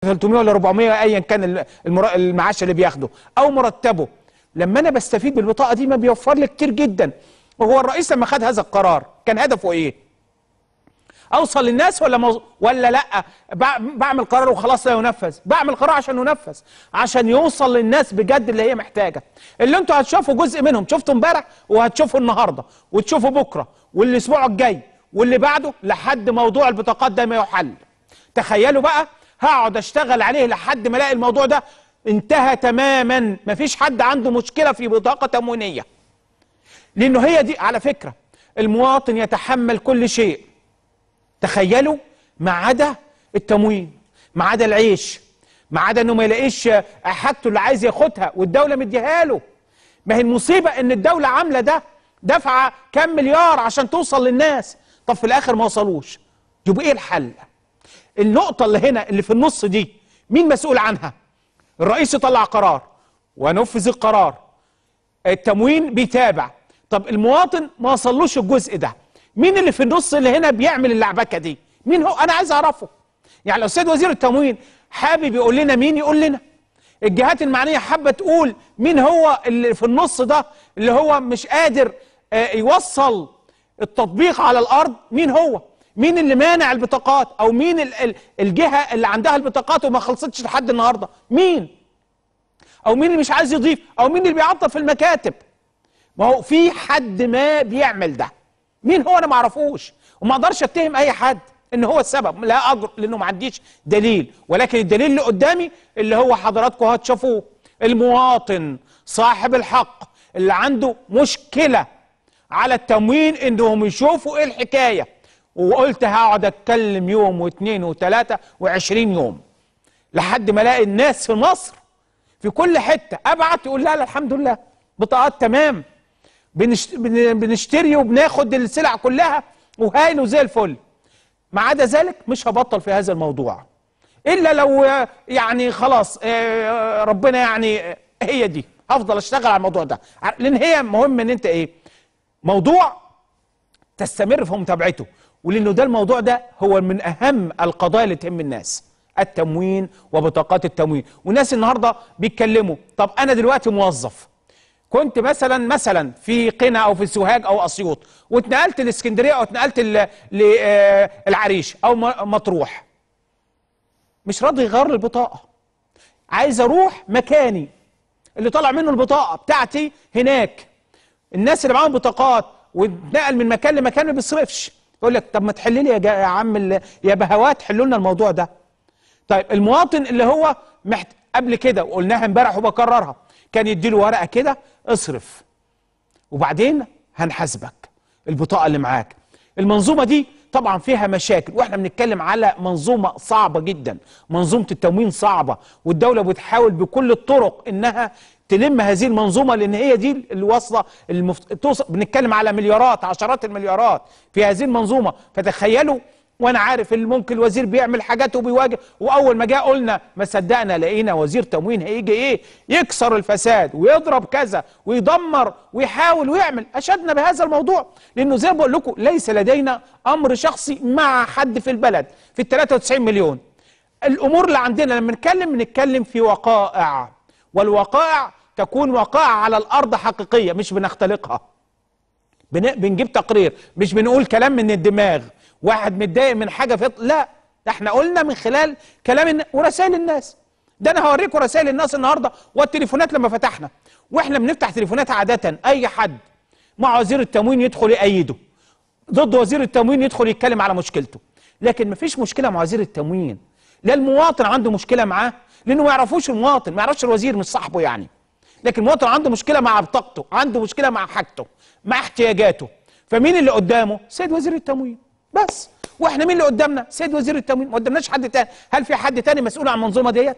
300 ولا 400 ايا كان المر... المعاش اللي بياخده او مرتبه لما انا بستفيد بالبطاقه دي ما بيوفر لي كتير جدا وهو الرئيس لما خد هذا القرار كان هدفه ايه اوصل للناس ولا موز... ولا لا بعمل قرار وخلاص لا ينفذ بعمل قرار عشان ينفذ عشان يوصل للناس بجد اللي هي محتاجه اللي انتوا هتشوفوا جزء منهم شفتوا امبارح وهتشوفوا النهارده وتشوفوا بكره والاسبوع الجاي واللي بعده لحد موضوع البطاقات ده ما يحل تخيلوا بقى هقعد اشتغل عليه لحد ما الاقي الموضوع ده انتهى تماما مفيش حد عنده مشكله في بطاقه تموينيه لانه هي دي على فكره المواطن يتحمل كل شيء تخيلوا ما عدا التموين ما عدا العيش ما عدا انه ما يلاقيش حاجته اللي عايز ياخدها والدوله مديها له ما هي المصيبه ان الدوله عامله ده دافعه كام مليار عشان توصل للناس طب في الاخر ما وصلوش يبقى ايه الحل النقطه اللي هنا اللي في النص دي مين مسؤول عنها الرئيس يطلع قرار ونفذ القرار التموين بيتابع طب المواطن ما وصلوش الجزء ده مين اللي في النص اللي هنا بيعمل اللعبكه دي مين هو انا عايز اعرفه يعني لو السيد وزير التموين حابب يقول لنا مين يقول لنا الجهات المعنيه حابه تقول مين هو اللي في النص ده اللي هو مش قادر يوصل التطبيق على الارض مين هو مين اللي مانع البطاقات او مين ال ال الجهه اللي عندها البطاقات وما خلصتش لحد النهارده مين او مين اللي مش عايز يضيف او مين اللي بيعطل في المكاتب ما هو في حد ما بيعمل ده مين هو انا ما اعرفوش وما اقدرش اتهم اي حد ان هو السبب لا اجر لانه ما عنديش دليل ولكن الدليل اللي قدامي اللي هو حضراتكم هتشوفوه المواطن صاحب الحق اللي عنده مشكله على التموين انهم يشوفوا ايه الحكايه وقلت هقعد اتكلم يوم واثنين وثلاثه وعشرين يوم لحد ما الاقي الناس في مصر في كل حته ابعت يقول لا لا الحمد لله بطاقات تمام بنشت... بنشتري وبناخد السلع كلها وهايل وزي الفل ما عدا ذلك مش هبطل في هذا الموضوع الا لو يعني خلاص ربنا يعني هي دي هفضل اشتغل على الموضوع ده لان هي مهم ان انت ايه موضوع تستمر في متابعته ولانه ده الموضوع ده هو من اهم القضايا اللي تهم الناس التموين وبطاقات التموين والناس النهارده بيتكلموا طب انا دلوقتي موظف كنت مثلا مثلا في قنا او في سوهاج او اسيوط واتنقلت لاسكندريه او اتنقلت للعريش او مطروح مش راضي يغير لي البطاقه عايز اروح مكاني اللي طالع منه البطاقه بتاعتي هناك الناس اللي معاهم بطاقات واتنقل من مكان لمكان ما بيصرفش يقول لك طب ما تحل لي يا, يا عم يا بهوات حلوا لنا الموضوع ده طيب المواطن اللي هو محت... قبل كده وقلناها امبارح وبكررها كان يديله ورقه كده اصرف وبعدين هنحاسبك البطاقه اللي معاك المنظومه دي طبعا فيها مشاكل واحنا بنتكلم على منظومه صعبه جدا منظومه التموين صعبه والدوله بتحاول بكل الطرق انها تلم هذه المنظومه لان هي دي اللي واصله المفت... توصل بنتكلم على مليارات عشرات المليارات في هذه المنظومه فتخيلوا وانا عارف اللي ممكن الوزير بيعمل حاجات وبيواجه واول ما جاء قلنا ما صدقنا لقينا وزير تموين هيجي ايه يكسر الفساد ويضرب كذا ويدمر ويحاول ويعمل اشدنا بهذا الموضوع لانه زي ما بقول لكم ليس لدينا امر شخصي مع حد في البلد في ال 93 مليون الامور اللي عندنا لما نتكلم بنتكلم في وقائع والوقائع تكون وقائع على الارض حقيقيه مش بنختلقها بنجيب تقرير مش بنقول كلام من الدماغ واحد متضايق من حاجه في لا ده احنا قلنا من خلال كلام ورسائل الناس ده انا هوريكم رسائل الناس النهارده والتليفونات لما فتحنا واحنا بنفتح تليفونات عاده اي حد مع وزير التموين يدخل يأيده ضد وزير التموين يدخل يتكلم على مشكلته لكن مفيش مشكله مع وزير التموين لا المواطن عنده مشكله معاه لانه ما يعرفوش المواطن ما يعرفش الوزير مش صاحبه يعني لكن المواطن عنده مشكله مع بطاقته عنده مشكله مع حاجته مع احتياجاته فمين اللي قدامه سيد وزير التموين بس واحنا مين اللي قدامنا سيد وزير التموين ما قدامناش حد تاني هل في حد تاني مسؤول عن المنظومه ديت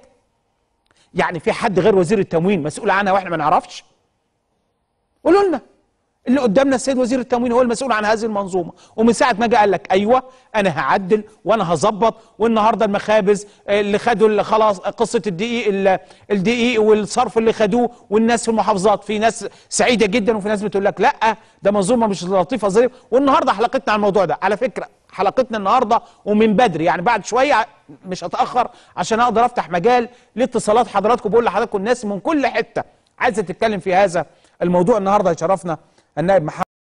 يعني في حد غير وزير التموين مسؤول عنها واحنا ما نعرفش قولوا لنا اللي قدامنا السيد وزير التموين هو المسؤول عن هذه المنظومه ومن ساعه ما جه قال لك ايوه انا هعدل وانا هظبط والنهارده المخابز اللي خدوا اللي خلاص قصه الدقيق ال- الدقيق والصرف اللي خدوه والناس في المحافظات في ناس سعيده جدا وفي ناس بتقول لك لا ده منظومه مش لطيفه زي والنهارده حلقتنا عن الموضوع ده على فكره حلقتنا النهارده ومن بدري يعني بعد شويه مش هتاخر عشان اقدر افتح مجال لاتصالات حضراتكم بقول لحضراتكم الناس من كل حته عايزه تتكلم في هذا الموضوع النهارده يشرفنا النائب محمد